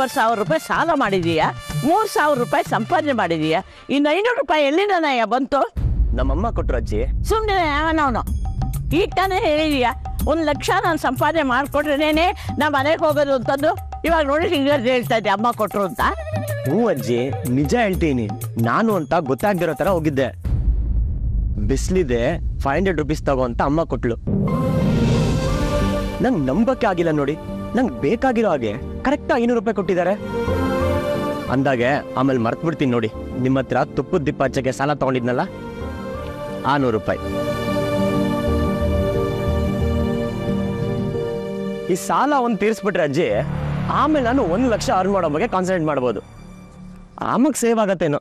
ಒಂದೂವರೆ ಸಾವಿರ ರೂಪಾಯಿ ಸಾಲ ಮಾಡಿದೀಯಾ ಮೂರು ಸಾವಿರ ರೂಪಾಯಿ ಸಂಪಾದನೆ ಮಾಡಿದೀಯಾ ಇನ್ನು ಐನೂರು ರೂಪಾಯಿ ಎಲ್ಲಿಂದನಯ್ಯ ಬಂತು ನಮ್ಮಮ್ಮ ಕೊಟ್ರು ಅಜ್ಜಿ ಸುಮ್ಮನೆ ಅವನವನು ಈಗ ತಾನೇ ಹೇಳಿದೀಯಾ ಒಂದು ಲಕ್ಷ ನಾನು ಸಂಪಾದನೆ ಮಾಡಿಕೊಟ್ರೇನೆ ನಾ ಮನೆಗೆ ಹೋಗೋದು ಅಂತಂದು ಇವಾಗ ನೋಡಿ ಹಿಂಗೆ ಹೇಳ್ತಾ ಇದ್ದೆ ಅಮ್ಮ ಕೊಟ್ಟರು ಅಂತ ಹ್ಞೂ ಅಜ್ಜಿ ನಿಜ ಹೇಳ್ತೀನಿ ನಾನು ಅಂತ ಗೊತ್ತಾಗ್ದಿರೋ ಥರ ಹೋಗಿದ್ದೆ ಬಿಸ್ಲಿದೆ ಫೈವ್ ಹಂಡ್ರೆಡ್ ರುಪೀಸ್ ತಗೋ ಅಂತ ಅಮ್ಮ ಕೊಟ್ಲು ನಂಗೆ ನಂಬಕ್ಕೆ ಆಗಿಲ್ಲ ನೋಡಿ ನಂಗೆ ಬೇಕಾಗಿರೋ ಹಾಗೆ ಕರೆಕ್ಟ್ ಐನೂರು ರೂಪಾಯಿ ಕೊಟ್ಟಿದ್ದಾರೆ ಅಂದಾಗೆ ಆಮೇಲೆ ಮರ್ತು ಬಿಡ್ತೀನಿ ನೋಡಿ ನಿಮ್ಮ ಹತ್ರ ತುಪ್ಪದ ದಿಪ್ಪ ಹಚ್ಚಕ್ಕೆ ಸಾಲ ತಗೊಂಡಿದ್ನಲ್ಲ ಆನೂರು ರೂಪಾಯಿ ಈ ಸಾಲ ಒಂದು ತೀರಿಸ್ಬಿಟ್ರೆ ಅಜ್ಜಿ ಆಮೇಲೆ ನಾನು ಒಂದು ಲಕ್ಷ ಅರ್ನ್ ಮಾಡೋ ಬಗ್ಗೆ ಕಾನ್ಸಂಟ್ರೇಟ್ ಮಾಡ್ಬೋದು ಆಮೇಲೆ ಸೇವ್ ಆಗತ್ತೇನೋ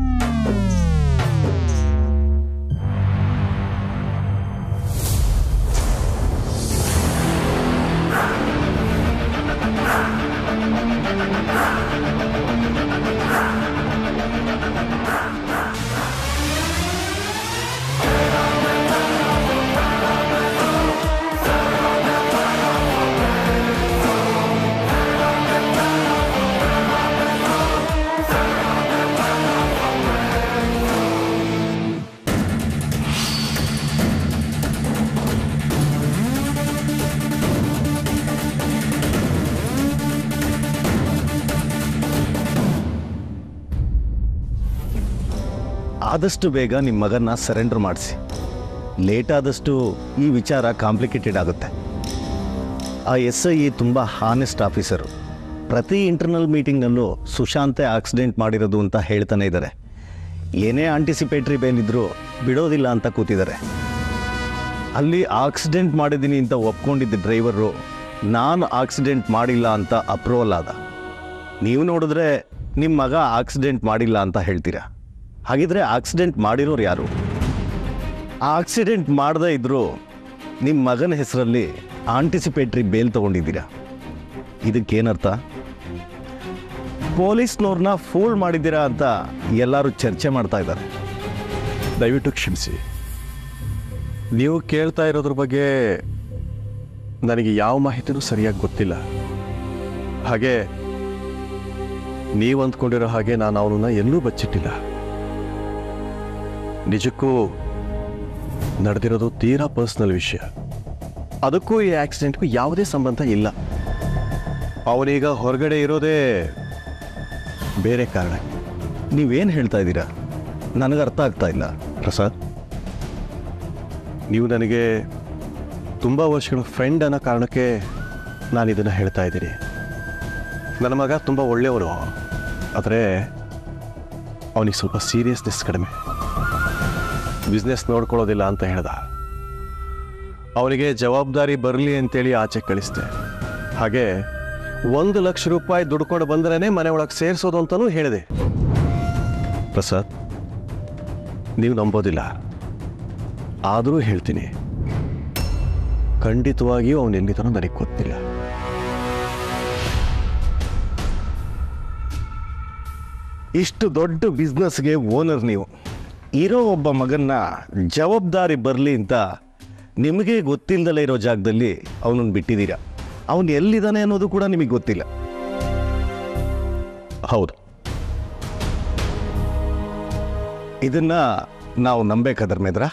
ಆದಷ್ಟು ಬೇಗ ನಿಮ್ಮ ಮಗನ್ನ ಸರೆಂಡರ್ ಮಾಡಿಸಿ ಲೇಟ್ ಆದಷ್ಟು ಈ ವಿಚಾರ ಕಾಂಪ್ಲಿಕೇಟೆಡ್ ಆಗುತ್ತೆ ಆ ಎಸ್ ಐ ತುಂಬ ಹಾನೆಸ್ಟ್ ಆಫೀಸರು ಪ್ರತಿ ಇಂಟರ್ನಲ್ ಮೀಟಿಂಗ್ನಲ್ಲೂ ಸುಶಾಂತೆ ಆಕ್ಸಿಡೆಂಟ್ ಮಾಡಿರೋದು ಅಂತ ಹೇಳ್ತಾನೆ ಇದ್ದಾರೆ ಏನೇ ಆಂಟಿಸಿಪೇಟ್ರಿ ಬೇನಿದ್ರು ಬಿಡೋದಿಲ್ಲ ಅಂತ ಕೂತಿದ್ದಾರೆ ಅಲ್ಲಿ ಆಕ್ಸಿಡೆಂಟ್ ಮಾಡಿದ್ದೀನಿ ಅಂತ ಒಪ್ಕೊಂಡಿದ್ದ ಡ್ರೈವರು ನಾನು ಆಕ್ಸಿಡೆಂಟ್ ಮಾಡಿಲ್ಲ ಅಂತ ಅಪ್ರೂವಲ್ ಆದ ನೀವು ನೋಡಿದ್ರೆ ನಿಮ್ಮ ಮಗ ಆಕ್ಸಿಡೆಂಟ್ ಮಾಡಿಲ್ಲ ಅಂತ ಹೇಳ್ತೀರಾ ಹಾಗಿದ್ರೆ ಆಕ್ಸಿಡೆಂಟ್ ಮಾಡಿರೋರು ಯಾರು ಆಕ್ಸಿಡೆಂಟ್ ಮಾಡದೇ ಇದ್ರೂ ನಿಮ್ಮ ಮಗನ ಹೆಸರಲ್ಲಿ ಆಂಟಿಸಿಪೇಟ್ರಿ ಬೇಲ್ ತಗೊಂಡಿದ್ದೀರಾ ಇದಕ್ಕೇನರ್ಥ ಪೊಲೀಸ್ನವ್ರನ್ನ ಫೂಲ್ ಮಾಡಿದ್ದೀರಾ ಅಂತ ಎಲ್ಲರೂ ಚರ್ಚೆ ಮಾಡ್ತಾ ಇದ್ದಾರೆ ದಯವಿಟ್ಟು ಕ್ಷಮಿಸಿ ನೀವು ಕೇಳ್ತಾ ಇರೋದ್ರ ಬಗ್ಗೆ ನನಗೆ ಯಾವ ಮಾಹಿತಿನೂ ಸರಿಯಾಗಿ ಗೊತ್ತಿಲ್ಲ ಹಾಗೆ ನೀವು ಅಂದ್ಕೊಂಡಿರೋ ಹಾಗೆ ನಾನು ಅವನನ್ನ ಎಲ್ಲೂ ಬಚ್ಚಿಟ್ಟಿಲ್ಲ ನಿಜಕ್ಕೂ ನಡೆದಿರೋದು ತೀರಾ ಪರ್ಸ್ನಲ್ ವಿಷಯ ಅದಕ್ಕೂ ಈ ಆಕ್ಸಿಡೆಂಟ್ಗೂ ಯಾವುದೇ ಸಂಬಂಧ ಇಲ್ಲ ಅವನೀಗ ಹೊರಗಡೆ ಇರೋದೇ ಬೇರೆ ಕಾರಣ ನೀವೇನು ಹೇಳ್ತಾ ಇದ್ದೀರಾ ನನಗೆ ಅರ್ಥ ಆಗ್ತಾ ಇಲ್ಲ ಪ್ರಸಾದ್ ನೀವು ನನಗೆ ತುಂಬ ವರ್ಷಗಳ ಫ್ರೆಂಡ್ ಅನ್ನೋ ಕಾರಣಕ್ಕೆ ನಾನು ಇದನ್ನು ಹೇಳ್ತಾ ಇದ್ದೀನಿ ನನ್ನ ಮಗ ತುಂಬ ಒಳ್ಳೆಯವನು ಆದರೆ ಅವನಿಗೆ ಸ್ವಲ್ಪ ಸೀರಿಯಸ್ನೆಸ್ ಕಡಿಮೆ ಬಿಸ್ನೆಸ್ ನೋಡ್ಕೊಳ್ಳೋದಿಲ್ಲ ಅಂತ ಹೇಳ್ದ ಅವನಿಗೆ ಜವಾಬ್ದಾರಿ ಬರಲಿ ಅಂತೇಳಿ ಆಚೆ ಕಳಿಸ್ದೆ ಹಾಗೆ ಒಂದು ಲಕ್ಷ ರೂಪಾಯಿ ದುಡ್ಕೊಂಡು ಬಂದ್ರೇ ಮನೆ ಒಳಗೆ ಸೇರಿಸೋದು ಅಂತಲೂ ಹೇಳಿದೆ ಪ್ರಸಾದ್ ನೀವು ನಂಬೋದಿಲ್ಲ ಆದರೂ ಹೇಳ್ತೀನಿ ಖಂಡಿತವಾಗಿಯೂ ಅವನು ಎಲ್ಲಿದ್ದಾನೋ ನನಗೆ ಗೊತ್ತಿಲ್ಲ ಇಷ್ಟು ದೊಡ್ಡ ಬಿಸ್ನೆಸ್ಗೆ ಓನರ್ ನೀವು ಇರೋ ಒಬ್ಬ ಮಗನ್ನ ಜವಾಬ್ದಾರಿ ಬರಲಿ ಅಂತ ನಿಮಗೆ ಗೊತ್ತಿಲ್ಲದಲೇ ಇರೋ ಜಾಗದಲ್ಲಿ ಅವನನ್ನು ಬಿಟ್ಟಿದ್ದೀರಾ ಅವನು ಎಲ್ಲಿದ್ದಾನೆ ಅನ್ನೋದು ಕೂಡ ನಿಮಗೆ ಗೊತ್ತಿಲ್ಲ ಹೌದು ಇದನ್ನ ನಾವು ನಂಬೇಕಾ ಧರ್ಮೇಂದ್ರ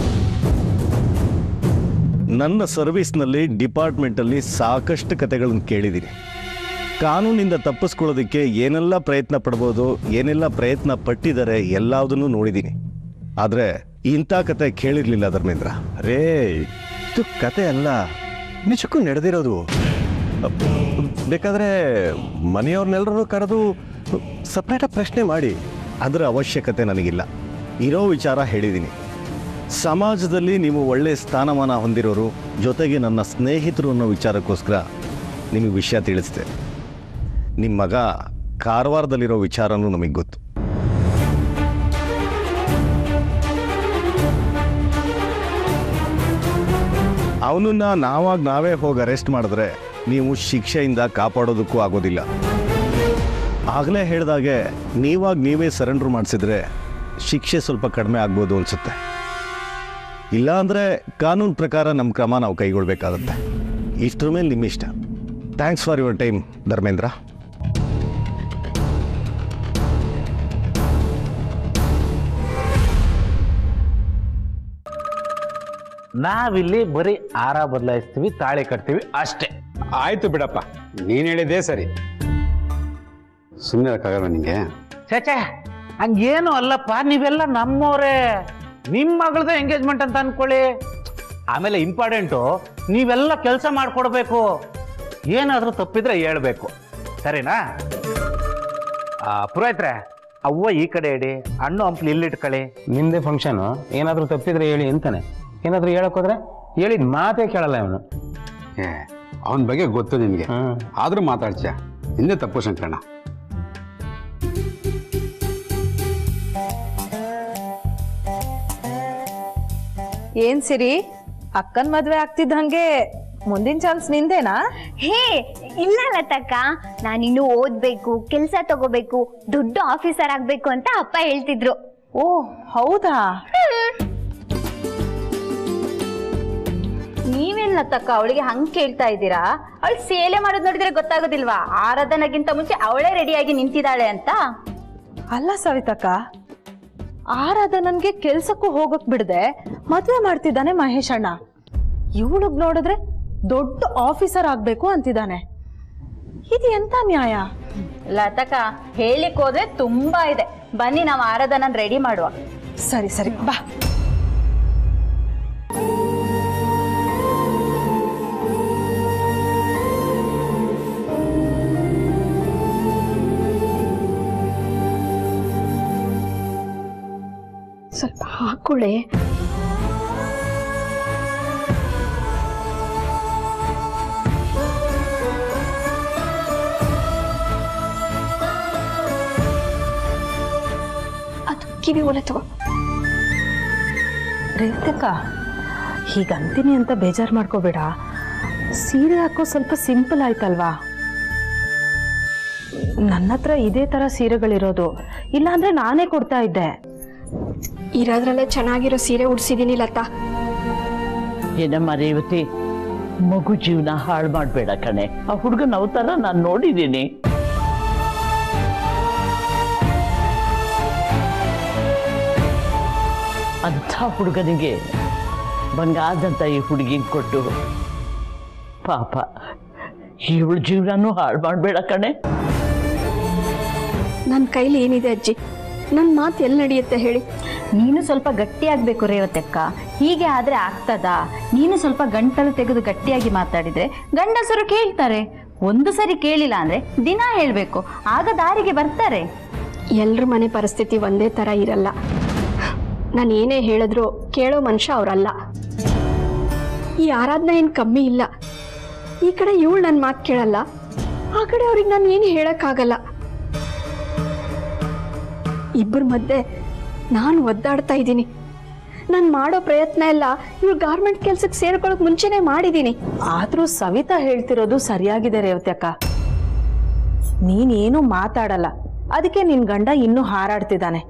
ನನ್ನ ಸರ್ವಿಸ್ನಲ್ಲಿ ಡಿಪಾರ್ಟ್ಮೆಂಟಲ್ಲಿ ಸಾಕಷ್ಟು ಕತೆಗಳನ್ನು ಕೇಳಿದ್ದೀನಿ ಕಾನೂನಿಂದ ತಪ್ಪಿಸ್ಕೊಳ್ಳೋದಕ್ಕೆ ಏನೆಲ್ಲ ಪ್ರಯತ್ನ ಪಡ್ಬೋದು ಏನೆಲ್ಲ ಪ್ರಯತ್ನ ಪಟ್ಟಿದ್ದಾರೆ ಎಲ್ಲದನ್ನೂ ನೋಡಿದ್ದೀನಿ ಆದರೆ ಇಂಥ ಕತೆ ಕೇಳಿರಲಿಲ್ಲ ಧರ್ಮೇಂದ್ರ ರೇ ಇದು ಕತೆ ಅಲ್ಲ ನಿಜಕ್ಕೂ ನಡೆದಿರೋದು ಬೇಕಾದ್ರೆ ಮನೆಯವ್ರನ್ನೆಲ್ಲರೂ ಕರೆದು ಸಪ್ರೇಟಾಗಿ ಪ್ರಶ್ನೆ ಮಾಡಿ ಅದರ ಅವಶ್ಯಕತೆ ನನಗಿಲ್ಲ ಇರೋ ವಿಚಾರ ಹೇಳಿದ್ದೀನಿ ಸಮಾಜದಲ್ಲಿ ನೀವು ಒಳ್ಳೆಯ ಸ್ಥಾನಮಾನ ಹೊಂದಿರೋರು ಜೊತೆಗೆ ನನ್ನ ಸ್ನೇಹಿತರು ಅನ್ನೋ ವಿಚಾರಕ್ಕೋಸ್ಕರ ನಿಮಗೆ ವಿಷಯ ತಿಳಿಸ್ದೆ ನಿಮ್ಮ ಮಗ ಕಾರವಾರದಲ್ಲಿರೋ ವಿಚಾರನೂ ನಮಗೆ ಗೊತ್ತು ಅವನನ್ನ ನಾವಾಗ ನಾವೇ ಹೋಗಿ ಅರೆಸ್ಟ್ ಮಾಡಿದ್ರೆ ನೀವು ಶಿಕ್ಷೆಯಿಂದ ಕಾಪಾಡೋದಕ್ಕೂ ಆಗೋದಿಲ್ಲ ಆಗಲೇ ಹೇಳಿದಾಗೆ ನೀವಾಗ ನೀವೇ ಸರೆಂಡರ್ ಮಾಡಿಸಿದ್ರೆ ಶಿಕ್ಷೆ ಸ್ವಲ್ಪ ಕಡಿಮೆ ಆಗ್ಬೋದು ಅನಿಸುತ್ತೆ ಇಲ್ಲ ಅಂದರೆ ಕಾನೂನು ಪ್ರಕಾರ ನಮ್ಮ ಕ್ರಮ ನಾವು ಕೈಗೊಳ್ಬೇಕಾಗತ್ತೆ ಇಷ್ಟರ ಮೇಲೆ ನಿಮ್ಮ ಇಷ್ಟ thanks for your time Dharmendra ನಾವಿಲ್ಲಿ ಬರೀ ಆರ ಬದಲಾಯಿಸ್ತೀವಿ ತಾಳಿ ಕಟ್ತೀವಿ ಅಷ್ಟೇ ಆಯ್ತು ಬಿಡಪ್ಪ ನೀನು ಹೇಳಿದ್ದೇ ಸರಿ ಸುಮ್ಮನೆ ಇರೋಕ್ಕಾಗಲ್ಲ ನಿಂಗೆ ಛೇ ಹಂಗೇನು ಅಲ್ಲಪ್ಪ ನೀವೆಲ್ಲ ನಮ್ಮವರೇ ನಿಮ್ಮ ಮಗಳದ ಎಂಗೇಜ್ಮೆಂಟ್ ಅಂತ ಅನ್ಕೊಳ್ಳಿ ಆಮೇಲೆ ಇಂಪಾರ್ಟೆಂಟು ನೀವೆಲ್ಲ ಕೆಲಸ ಮಾಡ್ಕೊಡ್ಬೇಕು ಏನಾದರೂ ತಪ್ಪಿದ್ರೆ ಹೇಳ್ಬೇಕು ಸರಿನಾ ಆ, ಪುರೋಹಿತ್ರೆ ಅವ್ವ ಈ ಕಡೆ ಇಡಿ ಹಣ್ಣು ಹಂಪ್ಲಿ ಇಲ್ಲಿಟ್ಕೊಳ್ಳಿ ನಿಮ್ದೇ ಫಂಕ್ಷನು ಏನಾದರೂ ತಪ್ಪಿದ್ರೆ ಹೇಳಿ ಅಂತಾನೆ ಏನಾದರೂ ಹೇಳಕ್ ಹೋದ್ರೆ ಹೇಳಿದ ಮಾತೇ ಕೇಳಲ್ಲ ಇವನು ಏ ಅವನ ಬಗ್ಗೆ ಗೊತ್ತು ನಿನಗೆ ಹ್ಮ್. ಆದರೂ ಮಾತಾಡ್ತೀಯ ಹಿಂದೆ ತಪ್ಪು ಶಂಕರಣ್ಣ ಏನ್ ಸಿರಿ ಅಕ್ಕನ್ ಮದ್ವೆ ಆಗ್ತಿದ್ದಂಗೆ ಮುಂದಿನ ಚಾನ್ಸ್ ನಿಂದೇನಾ ಹೇ ಇಲ್ಲ ಲತಕ್ಕ ನಾನಿನ್ನು ಓದ್ಬೇಕು ಕೆಲ್ಸ ತಗೋಬೇಕು ದೊಡ್ಡ ಆಫೀಸರ್ ಆಗ್ಬೇಕು ಅಂತ ಅಪ್ಪ ಹೇಳ್ತಿದ್ರು ಓ ಹೌದಾ ನೀವೇನ್ ಲತಕ್ಕ ಅವಳಿಗೆ ಹಂಗ್ ಕೇಳ್ತಾ ಇದ್ದೀರಾ ಅವಳು ಸೇಲೆ ಮಾಡೋದ್ ನೋಡಿದ್ರೆ ಗೊತ್ತಾಗೋದಿಲ್ವಾ ಆರಾಧನಗಿಂತ ಮುಂಚೆ ಅವಳೇ ರೆಡಿಯಾಗಿ ನಿಂತಿದ್ದಾಳೆ ಅಂತ ಅಲ್ಲ ಸವಿತಕ್ಕ ಆರಾಧನನ್ಗೆ ಕೆಲ್ಸಕ್ಕೂ ಹೋಗಕ್ ಬಿಡದೆ ಮದ್ವೆ ಮಾಡ್ತಿದ್ದಾನೆ ಮಹೇಶ್ ಅಣ್ಣ ಇವಳಗ್ ನೋಡಿದ್ರೆ ದೊಡ್ಡ ಆಫೀಸರ್ ಆಗ್ಬೇಕು ಅಂತಿದ್ದಾನೆ ಇದು ಎಂತ ನ್ಯಾಯ ಲತಕ್ಕ ಹೇಳಿಕ್ ಹೋದ್ರೆ ತುಂಬಾ ಇದೆ ಬನ್ನಿ ನಾವು ಆರಾಧನನ್ ರೆಡಿ ಮಾಡುವ ಸರಿ ಸರಿ ಬಾ ಸ್ವಲ್ಪ ಹಾಕೊಳ್ಳೆ ಅದು ಕಿವಿ ಒಲೆ ತಗೋ ರೇವತಕ್ಕ ಹೀಗಂತೀನಿ ಅಂತ ಬೇಜಾರು ಮಾಡ್ಕೋಬೇಡ ಸೀರೆ ಹಾಕೋ ಸ್ವಲ್ಪ ಸಿಂಪಲ್ ಆಯ್ತಲ್ವಾ ನನ್ನ ಹತ್ರ ಇದೇ ತರ ಸೀರೆಗಳಿರೋದು ಇಲ್ಲಾಂದ್ರೆ ನಾನೇ ಕೊಡ್ತಾ ಇದ್ದೆ ಇರೋದ್ರಲ್ಲೇ ಚೆನ್ನಾಗಿರೋ ಸೀರೆ ಉಡ್ಸಿದೀನಿ ಲತಾ ಏನಮ್ಮ ರೇವತಿ ಮಗು ಜೀವನ ಹಾಳು ಮಾಡಬೇಡ ಕಣೆ ಆ ಹುಡುಗನ ಅವತಾರ ನಾನು ನೋಡಿದ್ದೀನಿ ಅಂಥ ಹುಡುಗನಿಗೆ ಬಂಗಾರದಂಥ ಈ ಹುಡುಗಿಗೆ ಕೊಟ್ಟು ಪಾಪ ಇವಳ ಜೀವನನೂ ಹಾಳು ಮಾಡಬೇಡ ಕಣೆ ನನ್ನ ಕೈಲಿ ಏನಿದೆ ಅಜ್ಜಿ ನನ್ನ ಮಾತು ಎಲ್ಲಿ ನಡೆಯುತ್ತೆ ಹೇಳಿ ನೀನು ಸ್ವಲ್ಪ ಗಟ್ಟಿಯಾಗ್ಬೇಕು ರೇವತಕ್ಕ ಹೀಗೆ ಆದ್ರೆ ಆಗ್ತದಾ ನೀನು ಸ್ವಲ್ಪ ಗಂಟಲು ತೆಗೆದು ಗಟ್ಟಿಯಾಗಿ ಮಾತಾಡಿದ್ರೆ ಗಂಡಸರು ಕೇಳ್ತಾರೆ ಒಂದು ಸರಿ ಕೇಳಿಲ್ಲ ಅಂದ್ರೆ ದಿನ ಹೇಳ್ಬೇಕು ಆಗ ದಾರಿಗೆ ಬರ್ತಾರೆ ಎಲ್ರ ಮನೆ ಪರಿಸ್ಥಿತಿ ಒಂದೇ ಥರ ಇರಲ್ಲ ನಾನು ಏನೇ ಹೇಳಿದ್ರು ಕೇಳೋ ಮನುಷ್ಯ ಅವರಲ್ಲ ಈ ಆರಾಧನೆ ಏನು ಕಮ್ಮಿ ಇಲ್ಲ ಈ ಕಡೆ ಇವಳು ನನ್ನ ಮಾತು ಕೇಳಲ್ಲ ಆ ಕಡೆ ಅವ್ರಿಗೆ ನಾನು ಏನು ಹೇಳೋಕ್ಕಾಗಲ್ಲ ಇಬ್ಬರ ಮಧ್ಯೆ ನಾನು ಒದ್ದಾಡ್ತಾ ಇದ್ದೀನಿ ನಾನು ಮಾಡೋ ಪ್ರಯತ್ನ ಎಲ್ಲ ಇವ್ರು ಗಾರ್ಮೆಂಟ್ ಕೆಲ್ಸಕ್ಕೆ ಸೇರ್ಕೊಳ್ಳೋಕೆ ಮುಂಚೆನೇ ಮಾಡಿದ್ದೀನಿ ಆದ್ರೂ ಸವಿತಾ ಹೇಳ್ತಿರೋದು ಸರಿಯಾಗಿದೆ ರೇವತ್ಯಕ್ಕ ನೀನೇನು ಮಾತಾಡಲ್ಲ ಅದಕ್ಕೆ ನಿನ್ ಗಂಡ ಇನ್ನೂ ಹಾರಾಡ್ತಿದ್ದಾನೆ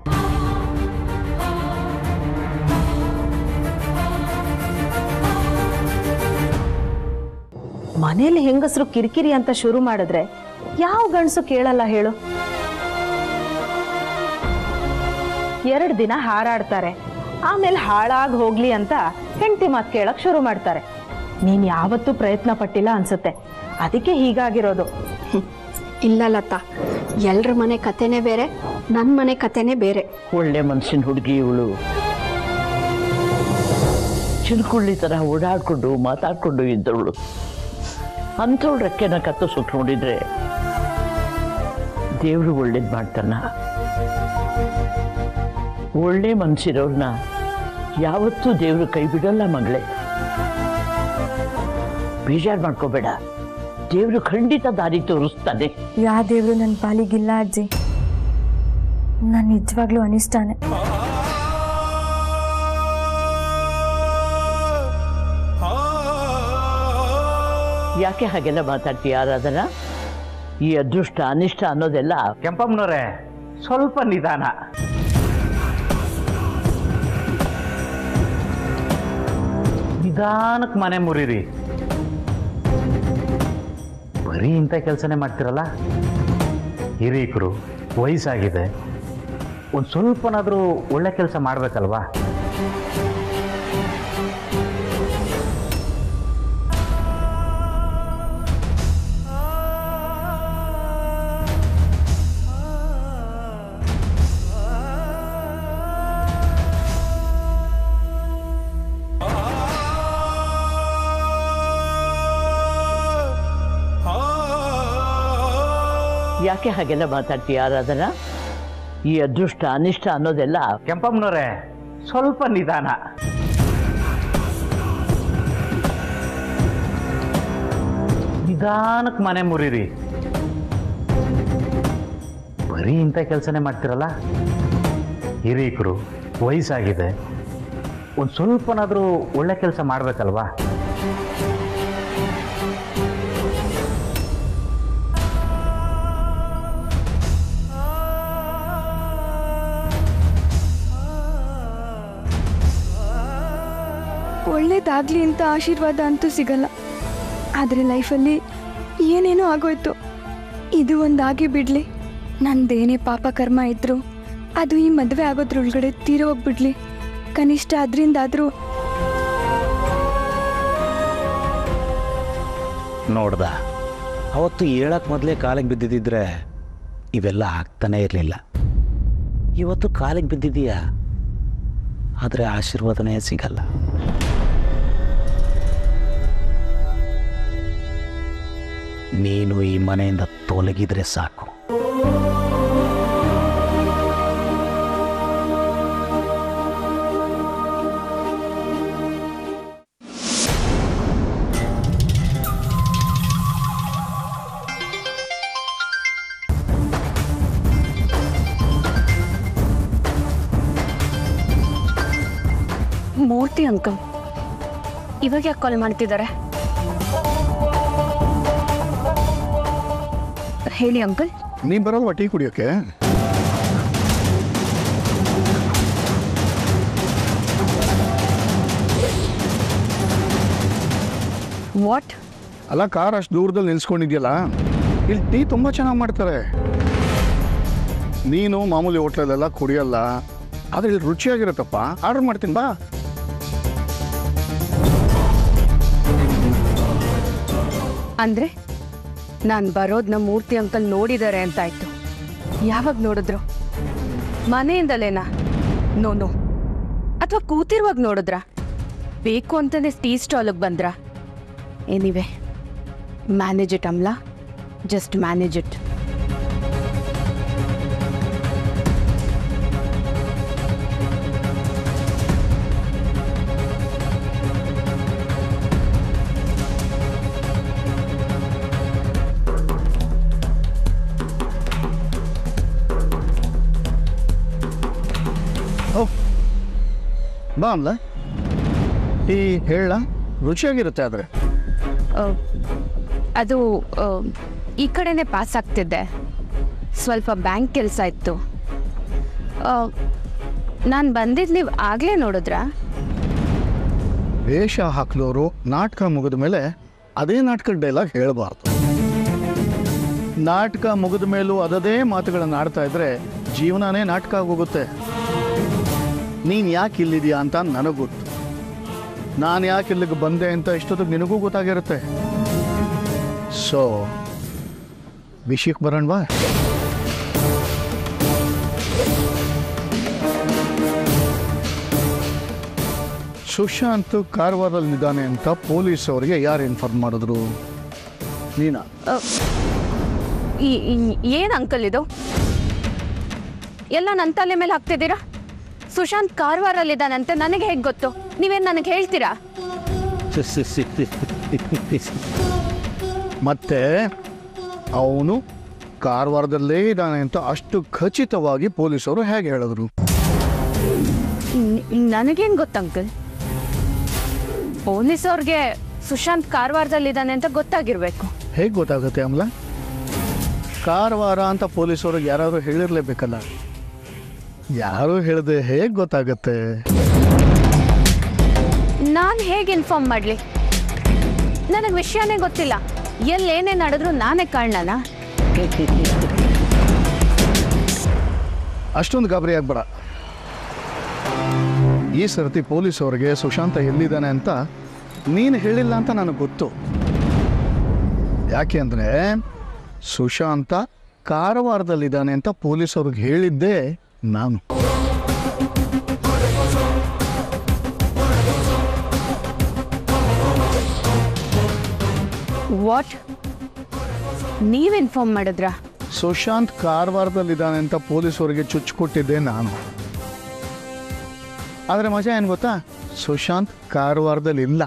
ಮನೇಲಿ ಹೆಂಗಸರು ಕಿರಿಕಿರಿ ಅಂತ ಶುರು ಮಾಡಿದ್ರೆ ಯಾವ ಗಂಡಸು ಕೇಳಲ್ಲ ಹೇಳು ಎರಡು ದಿನ ಹಾರಾಡ್ತಾರೆ ಆಮೇಲೆ ಹಾಳಾಗಿ ಹೋಗ್ಲಿ ಅಂತ ಹೆಂಡತಿ ಮಾತು ಕೇಳಕ್ ಶುರು ಮಾಡ್ತಾರೆ ನೀನ್ ಯಾವತ್ತೂ ಪ್ರಯತ್ನ ಪಟ್ಟಿಲ್ಲ ಅನ್ಸುತ್ತೆ ಅದಕ್ಕೆ ಹೀಗಾಗಿರೋದು ಹ್ಮ್. ಇಲ್ಲ ಲತಾ ಎಲ್ರ ಮನೆ ಕತೆನೇ ಬೇರೆ ನನ್ನ ಮನೆ ಕತೆನೇ ಬೇರೆ ಒಳ್ಳೆ ಮನುಷ್ಯನ ಹುಡುಗಿ ಇವಳು ಚಿಲ್ಕುಳ್ಳಿ ಥರ ಓಡಾಡ್ಕೊಂಡು ಮಾತಾಡ್ಕೊಂಡು ಇದ್ದವಳು ಅಂಥವಳು ರೆಕ್ಕೆನ ಕತ್ತು ಸುಟ್ಟು ನೋಡಿದ್ರೆ ದೇವರು ಒಳ್ಳೇದು ಮಾಡ್ತಾನ ಒಳ್ಳೆ ಮನ್ಸಿರೋರ್ನ ಯಾವತ್ತೂ ದೇವರು ಕೈ ಬಿಡಲ್ಲ ಮಗಳೇ ಬೇಜಾರು ಮಾಡ್ಕೋಬೇಡ ದೇವರು ಖಂಡಿತ ದಾರಿ ತೋರಿಸ್ತಾನೆ ಯಾ ದೇವ್ರು ನನ್ನ ಪಾಲಿಗಿಲ್ಲ ಅಜ್ಜಿ ನಾನು ನಿಜವಾಗ್ಲೂ ಅನಿಷ್ಟಾನೆ ಯಾಕೆ ಹಾಗೆಲ್ಲ ಮಾತಾಡ್ತೀಯ ಆರಾಧನಾ ಈ ಅದೃಷ್ಟ ಅನಿಷ್ಟ ಅನ್ನೋದೆಲ್ಲ ಕೆಂಪಮ್ಮನವ್ರೆ ಸ್ವಲ್ಪ ನಿಧಾನ ನಿಧಾನಕ್ಕೆ ಮನೆ ಮುರಿರಿ ಬರೀ ಇಂಥ ಕೆಲಸನೇ ಮಾಡ್ತಿರಲ್ಲ ಹಿರೀಕರು ವಯಸ್ಸಾಗಿದೆ ಒಂದು ಸ್ವಲ್ಪನಾದರೂ ಒಳ್ಳೆ ಕೆಲಸ ಮಾಡಬೇಕಲ್ವಾ ಯಾಕೆ ಹಾಗೆಲ್ಲ ಮಾತಾಡ್ತೀಯ ಆರಾಧನ ಈ ಅದೃಷ್ಟ ಅನಿಷ್ಟ ಅನ್ನೋದೆಲ್ಲ ಕೆಂಪಮ್ಮನವ್ರೆ ಸ್ವಲ್ಪ ನಿಧಾನ ನಿಧಾನಕ್ಕೆ ಮನೆ ಮುರಿರಿ ಬರೀ ಇಂಥ ಕೆಲಸನೇ ಮಾಡ್ತಿರಲ್ಲ ಹಿರೀಕರು ವಯಸ್ಸಾಗಿದೆ ಒಂದು ಸ್ವಲ್ಪನಾದರೂ ಒಳ್ಳೆ ಕೆಲಸ ಮಾಡ್ಬೇಕಲ್ವಾ ಒಳ್ಳೇದಾಗ್ಲಿ ಅಂತ ಆಶೀರ್ವಾದ ಅಂತೂ ಸಿಗಲ್ಲ ಆದರೆ ಲೈಫಲ್ಲಿ ಏನೇನೋ ಆಗೋಯ್ತು ಇದು ಒಂದಾಗಿ ಬಿಡಲಿ ನಂದೇನೇ ಪಾಪ ಕರ್ಮ ಇದ್ರು ಅದು ಈ ಮದುವೆ ಆಗೋದ್ರೊಳಗಡೆ ತೀರೋಗ್ಬಿಡ್ಲಿ ಕನಿಷ್ಠ ಅದರಿಂದಾದರೂ ನೋಡ್ದ ಅವತ್ತು ಹೇಳಕ್ ಮೊದಲೇ ಕಾಲಿಗೆ ಬಿದ್ದಿದ್ದಿದ್ರೆ ಇವೆಲ್ಲ ಆಗ್ತಾನೆ ಇರಲಿಲ್ಲ ಇವತ್ತು ಕಾಲಿಗೆ ಬಿದ್ದಿದೀಯಾ ಆದರೆ ಆಶೀರ್ವಾದನೇ ಸಿಗಲ್ಲ ನೀನು ಈ ಮನೆಯಿಂದ ತೊಲಗಿದ್ರೆ ಸಾಕು ಮೂರ್ತಿ ಅಂಕಲ್ ಇವಾಗ ಯಾಕೆ ಕಾಲ್ ಮಾಡ್ತಿದ್ದಾರೆ ಹೇಳಿ ಅಂಕಲ್ ನೀ ಬರೋಲ್ವಾ ಟೀ ಕುಡಿಯೋಕೆ ವಾಟ್ ಅಲ್ಲ ಕಾರ್ ಅಷ್ಟು ದೂರದಲ್ಲಿ ನಿಲ್ಸ್ಕೊಂಡಿದ್ಯಲ್ಲ ಇಲ್ಲಿ ಟೀ ತುಂಬ ಚೆನ್ನಾಗಿ ಮಾಡ್ತಾರೆ ನೀನು ಮಾಮೂಲಿ ಹೋಟ್ಲಲ್ಲೆಲ್ಲ ಕುಡಿಯಲ್ಲ ಆದರೆ ಇಲ್ಲಿ ರುಚಿಯಾಗಿರುತ್ತಪ್ಪ ಆರ್ಡರ್ ಮಾಡ್ತೀನಿ ಬಾ ಅಂದ್ರೆ ನಾನು ಬರೋದನ್ನ ಮೂರ್ತಿ ಅಂಕಲ್ ನೋಡಿದ್ದಾರೆ ಅಂತಾಯ್ತು ಯಾವಾಗ ನೋಡಿದ್ರು ಮನೆಯಿಂದಲೇನಾ ನೋ ನೋ ಅಥವಾ ಕೂತಿರುವಾಗ ನೋಡಿದ್ರ ಬೇಕು ಅಂತಲೇ ಟೀ ಸ್ಟಾಲಿಗೆ ಬಂದ್ರ ಎನಿವೆ ಮ್ಯಾನೇಜ್ ಇಟ್ ಅಮ್ಲಾ ಜಸ್ಟ್ ಮ್ಯಾನೇಜ್ ಇಟ್ ಓ ಬಾ ಅಮ್ಲ ಟೀ ಹೇಳ ರುಚಿಯಾಗಿರುತ್ತೆ ಆದರೆ ಅದು ಆ, ಈ ಕಡೆನೇ ಪಾಸ್ ಆಗ್ತಿದ್ದೆ ಸ್ವಲ್ಪ ಬ್ಯಾಂಕ್ ಕೆಲಸ ಇತ್ತು ನಾನು ಬಂದಿದ್ದು ನೀವು ಆಗಲೇ ನೋಡಿದ್ರಾ ವೇಷ ಹಾಕಿದವರು ನಾಟಕ ಮುಗಿದ ಮೇಲೆ ಅದೇ ನಾಟಕದ ಡೈಲಾಗ್ ಹೇಳಬಾರ್ದು ನಾಟಕ ಮುಗಿದ ಮೇಲೂ ಅದದೇ ಮಾತುಗಳನ್ನು ಆಡ್ತಾ ಇದ್ರೆ ಜೀವನನೇ ನಾಟಕ ಆಗೋಗುತ್ತೆ ನೀನು ಯಾಕೆ ಇಲ್ಲಿದೆಯಾ ಅಂತ ನನಗೆ ಗೊತ್ತು ನಾನು ಯಾಕೆ ಇಲ್ಲಿಗೆ ಬಂದೆ ಅಂತ ಇಷ್ಟೊತ್ತಿಗೆ ನಿನಗೂ ಗೊತ್ತಾಗಿರುತ್ತೆ ಸೊ ವಿಷಯಕ್ಕೆ ಬರೋಣವಾ ಸುಶಾಂತ್ ಕಾರವಾರದಲ್ಲಿ ಇದ್ದಾನೆ ಅಂತ ಪೊಲೀಸ್ ಅವರಿಗೆ ಯಾರು ಇನ್ಫಾರ್ಮ್ ಮಾಡಿದ್ರು ನೀನಾ ಏನು ಅಂಕಲ್ ಇದು ಎಲ್ಲ ನನ್ನ ತಲೆ ಮೇಲೆ ಹಾಕ್ತಿದ್ದೀರಾ ಸುಶಾಂತ್ ಕಾರವಾರಲ್ಲಿದ್ದಾನಂತೆ ನನಗೆ ಹೇಗೆ ಗೊತ್ತು ನೀವೇನು ನನಗೆ ಹೇಳ್ತೀರಾ ಮತ್ತೆ ಅವನು ಕಾರವಾರದಲ್ಲೇ ಇದ್ದಾನೆ ಅಂತ ಅಷ್ಟು ಖಚಿತವಾಗಿ ಪೊಲೀಸರು ಹೇಗೆ ಹೇಳಿದ್ರು ನನಗೇನು ಗೊತ್ತು ಅಂಕಲ್ ಪೊಲೀಸ್ ಅವ್ರಿಗೆ ಸುಶಾಂತ್ ಕಾರವಾರದಲ್ಲಿದ್ದಾನೆ ಅಂತ ಗೊತ್ತಾಗಿರ್ಬೇಕು ಹೇಗೆ ಗೊತ್ತಾಗುತ್ತೆ ಅಮ್ಲ ಕಾರವಾರ ಅಂತ ಪೊಲೀಸರು ಯಾರಾದರೂ ಹೇಳಿರ್ಲೇಬೇಕಲ್ಲ ಯಾರು ಹೇಳಿದೆ ಹೇಗೆ ಗೊತ್ತಾಗತ್ತೆ ನಾನು ಹೇಗೆ ಇನ್ಫಾರ್ಮ್ ಮಾಡಲಿ ನನಗೆ ವಿಷಯನೇ ಗೊತ್ತಿಲ್ಲ ಎಲ್ಲೇನೇ ನಡೆದ್ರು ನಾನೇ ಕಾರಣನಾ ಅಷ್ಟೊಂದು ಗಾಬರಿ ಆಗ್ಬೇಡ ಈ ಸರ್ತಿ ಪೊಲೀಸ್ ಅವರಿಗೆ ಸುಶಾಂತ ಎಲ್ಲಿದ್ದಾನೆ ಅಂತ ನೀನು ಹೇಳಿಲ್ಲ ಅಂತ ನನಗೆ ಗೊತ್ತು ಯಾಕೆ ಅಂದರೆ ಸುಶಾಂತ ಕಾರವಾರದಲ್ಲಿದ್ದಾನೆ ಅಂತ ಪೊಲೀಸ್ ಅವ್ರಿಗೆ ಹೇಳಿದ್ದೇ ನಾನು ವಾಟ್ ನೀವು ಇನ್ಫಾರ್ಮ್ ಮಾಡಿದ್ರಾ ಸುಶಾಂತ್ ಕಾರವಾರದಲ್ಲಿದ್ದಾನೆ ಅಂತ ಪೊಲೀಸವರಿಗೆ ಚುಚ್ಚು ಕೊಟ್ಟಿದ್ದೆ ನಾನು ಆದರೆ ಮಜಾ ಏನು ಗೊತ್ತಾ ಸುಶಾಂತ್ ಕಾರವಾರದಲ್ಲಿ ಇಲ್ಲ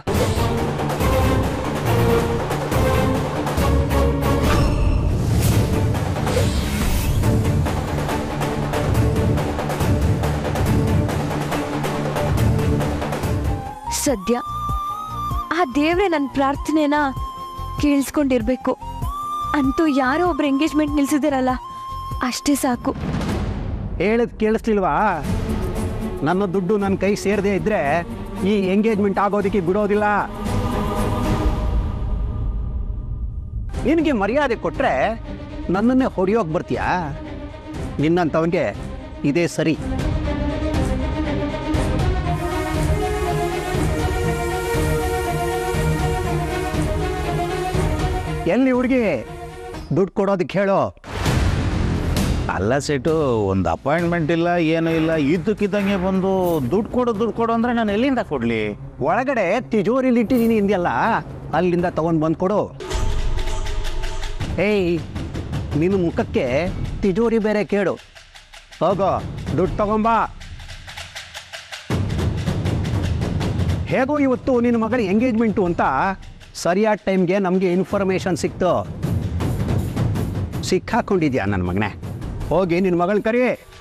ಸದ್ಯ ಆ ದೇವ್ರೆ ನನ್ನ ಪ್ರಾರ್ಥನೆನ ಕೇಳಿಸ್ಕೊಂಡಿರ್ಬೇಕು ಅಂತೂ ಯಾರೋ ಒಬ್ರು ಎಂಗೇಜ್ಮೆಂಟ್ ನಿಲ್ಸಿದಿರಲ್ಲ ಅಷ್ಟೇ ಸಾಕು ಹೇಳದ್ ಕೇಳಿಸ್ಲಿಲ್ವಾ ನನ್ನ ದುಡ್ಡು ನನ್ನ ಕೈ ಸೇರದೆ ಇದ್ರೆ ಈ ಎಂಗೇಜ್ಮೆಂಟ್ ಆಗೋದಕ್ಕೆ ಬಿಡೋದಿಲ್ಲ ನಿನಗೆ ಮರ್ಯಾದೆ ಕೊಟ್ರೆ ನನ್ನನ್ನೇ ಹೊಡೆಯೋಕೆ ಬರ್ತೀಯಾ ನಿನ್ನಂಥವನಿಗೆ ಇದೇ ಸರಿ ಎಲ್ಲಿ ಹುಡುಗಿ ದುಡ್ಡು ಕೊಡೋದಕ್ಕೆ ಹೇಳೋ ಅಲ್ಲ ಸೆಟು ಒಂದು ಅಪಾಯಿಂಟ್ಮೆಂಟ್ ಇಲ್ಲ ಏನೂ ಇಲ್ಲ ಇದ್ದಕ್ಕಿದ್ದಂಗೆ ಬಂದು ದುಡ್ಡು ಕೊಡು ದುಡ್ಡು ಕೊಡು ಅಂದ್ರೆ ನಾನು ಎಲ್ಲಿಂದ ಕೊಡಲಿ ಒಳಗಡೆ ತಿಜೋರಿಲಿ ಇಟ್ಟಿದ್ದೀನಿ ಇಂದ್ಯಲ್ಲ ಅಲ್ಲಿಂದ ತಗೊಂಡು ಬಂದು ಕೊಡು ಏಯ್ ನಿನ್ನ ಮುಖಕ್ಕೆ ತಿಜೋರಿ ಬೇರೆ ಕೇಳು ಹೋಗೋ ದುಡ್ಡು ತಗೊಂಬಾ ಹೇಗೋ ಇವತ್ತು ನಿನ್ನ ಮಗಳ ಎಂಗೇಜ್ಮೆಂಟು ಅಂತ ಸರಿಯಾದ ಟೈಮ್ಗೆ ನಮಗೆ ಇನ್ಫಾರ್ಮೇಷನ್ ಸಿಕ್ತು ಸಿಕ್ಕಾಕೊಂಡಿದ್ಯಾ ನನ್ನ ಮಗನೇ ಹೋಗಿ ನಿನ್ನ ಮಗಳ ಕರಿ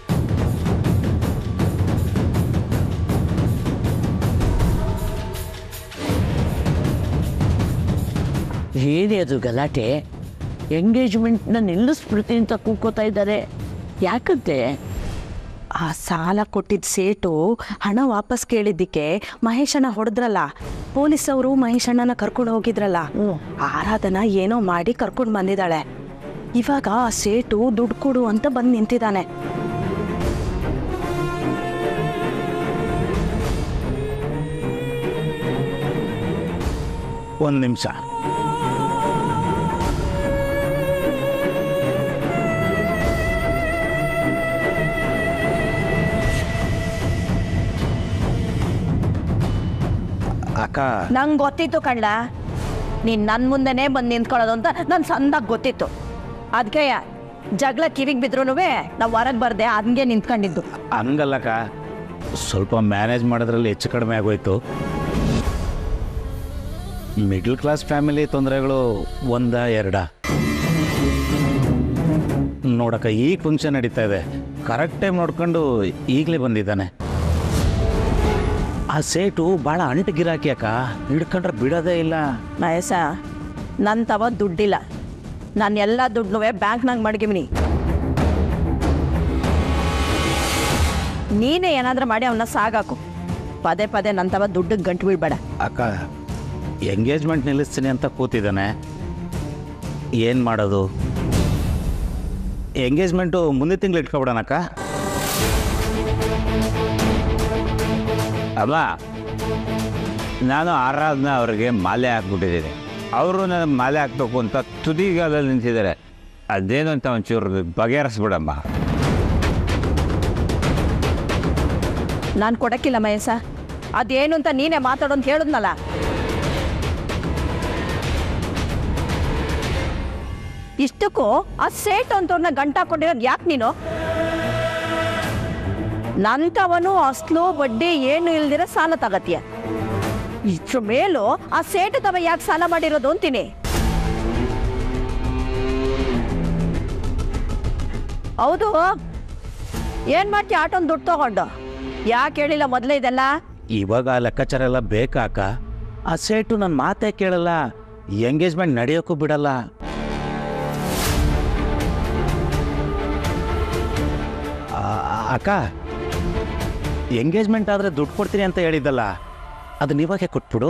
ಏನೇ ಅದು ಗಲಾಟೆ ಎಂಗೇಜ್ಮೆಂಟ್ನ ನಿಲ್ಲಿಸ್ಬಿಡ್ತೀನಿ ಅಂತ ಕೂಕೋತಾ ಇದ್ದಾರೆ ಯಾಕಂತೆ ಆ ಸಾಲ ಕೊಟ್ಟಿದ್ದ ಸೇಟು ಹಣ ವಾಪಸ್ ಕೇಳಿದ್ದಕ್ಕೆ ಮಹೇಶಣ್ಣ ಹೊಡೆದ್ರಲ್ಲ ಪೊಲೀಸ್ ಅವರು ಮಹೇಶಣ್ಣನ ಕರ್ಕೊಂಡು ಹೋಗಿದ್ರಲ್ಲ ಆರಾಧನ ಏನೋ ಮಾಡಿ ಕರ್ಕೊಂಡು ಬಂದಿದ್ದಾಳೆ ಇವಾಗ ಆ ಸೇಟು ದುಡ್ಡು ಕೊಡು ಅಂತ ಬಂದು ನಿಂತಿದ್ದಾನೆ ಒಂದು ನಿಮಿಷ ಅಕ್ಕ ನಂಗೆ ಗೊತ್ತಿತ್ತು ಕಣ್ಲ ನೀನು ನನ್ನ ಮುಂದೆನೇ ಬಂದು ನಿಂತ್ಕೊಳ್ಳೋದು ಅಂತ ನನ್ನ ಸಂದಾಗ ಗೊತ್ತಿತ್ತು ಅದಕ್ಕೆ ಜಗಳ ಕಿವಿಗೆ ಬಿದ್ರು ನಾವು ಹೊರಗೆ ಬರ್ದೆ ಹಂಗೆ ನಿಂತ್ಕೊಂಡಿದ್ದು ಹಂಗಲ್ಲಕ್ಕ ಸ್ವಲ್ಪ ಮ್ಯಾನೇಜ್ ಮಾಡೋದ್ರಲ್ಲಿ ಹೆಚ್ಚು ಕಡಿಮೆ ಆಗೋಯ್ತು ಮಿಡ್ಲ್ ಕ್ಲಾಸ್ ಫ್ಯಾಮಿಲಿ ತೊಂದರೆಗಳು ಒಂದ ಎರಡ ನೋಡಕ್ಕ ಈಗ ಫಂಕ್ಷನ್ ನಡೀತಾ ಇದೆ ಕರೆಕ್ಟ್ ಟೈಮ್ ನೋಡ್ಕೊಂಡು ಈಗಲೇ ಬಂದಿದ್ದಾನೆ ಆ ಸೇಟು ಭಾಳ ಅಂಟು ಗಿರಾಕಿ ಅಕ್ಕ ಹಿಡ್ಕೊಂಡ್ರೆ ಬಿಡೋದೇ ಇಲ್ಲ ಮಹೇಶ ನನ್ನ ತವ ದುಡ್ಡಿಲ್ಲ ನಾನು ಎಲ್ಲ ದುಡ್ಡು ಬ್ಯಾಂಕ್ನಾಗ ಮಡಗಿವ್ನಿ ನೀನೇ ಏನಾದ್ರೂ ಮಾಡಿ ಅವನ್ನ ಸಾಗಾಕು ಪದೇ ಪದೇ ನನ್ನ ತವ ದುಡ್ಡಿಗೆ ಗಂಟು ಬೀಳ್ಬೇಡ ಅಕ್ಕ ಎಂಗೇಜ್ಮೆಂಟ್ ನಿಲ್ಲಿಸ್ತೀನಿ ಅಂತ ಕೂತಿದ್ದಾನೆ ಏನು ಮಾಡೋದು ಎಂಗೇಜ್ಮೆಂಟು ಮುಂದಿನ ತಿಂಗಳು ಇಟ್ಕೊಬಿಡೋಣಕ್ಕ ಅಲ್ಲ ನಾನು ಆರಾಧನಾ ಅವ್ರಿಗೆ ಮಾಲೆ ಹಾಕ್ಬಿಟ್ಟಿದ್ದೀನಿ ಅವರು ನನ್ನ ಮಾಲೆ ಹಾಕ್ಬೇಕು ಅಂತ ತುದಿಗಾಲಲ್ಲಿ ನಿಂತಿದ್ದಾರೆ ಅದೇನು ಅಂತ ಒಂಚೂರು ಬಗೆಹರಿಸ್ಬಿಡಮ್ಮ ನಾನು ಕೊಡಕ್ಕಿಲ್ಲ ಮಹೇಶ ಅದೇನು ಅಂತ ನೀನೇ ಮಾತಾಡು ಅಂತ ಹೇಳಿದ್ನಲ್ಲ ಇಷ್ಟಕ್ಕೂ ಆ ಸೇಟ್ ಅಂತವ್ರನ್ನ ಗಂಟ ಹಾಕೊಂಡಿರೋದು ಯಾಕೆ ನೀನು ನಂತವನು ಅಸ್ಲು ಬಡ್ಡಿ ಏನು ಇಲ್ದಿರ ಸಾಲ ತಗತ್ಯ ಇದ್ರ ಮೇಲೂ ಆ ಸೇಟು ತವ ಯಾಕೆ ಸಾಲ ಮಾಡಿರೋದು ಅಂತೀನಿ ಹೌದು ಏನ್ ಮಾಡ್ತೀಯ ಆಟೋನ್ ದುಡ್ಡು ತಗೊಂಡು ಯಾಕೆ ಹೇಳಿಲ್ಲ ಮೊದಲೇ ಇದೆಲ್ಲ ಇವಾಗ ಆ ಲೆಕ್ಕಾಚಾರ ಎಲ್ಲ ಬೇಕಾ ಅಕ್ಕ ಆ ಸೇಟು ನನ್ನ ಮಾತೇ ಕೇಳಲ್ಲ ಎಂಗೇಜ್ಮೆಂಟ್ ನಡೆಯೋಕ್ಕೂ ಬಿಡಲ್ಲ ಆ- ಅಕ್ಕ ಎಂಗೇಜ್ಮೆಂಟ್ ಆದರೆ ದುಡ್ಡು ಕೊಡ್ತೀನಿ ಅಂತ ಹೇಳಿದ್ದಲ್ಲ ಅದನ್ನ ಇವಾಗೆ ಕೊಟ್ಬಿಡು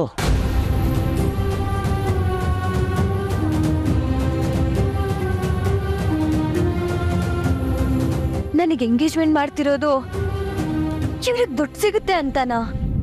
ನನಗೆ ಎಂಗೇಜ್ಮೆಂಟ್ ಮಾಡ್ತಿರೋದು ಇವ್ರಿಗೆ ದುಡ್ಡು ಸಿಗುತ್ತೆ ಅಂತನಾ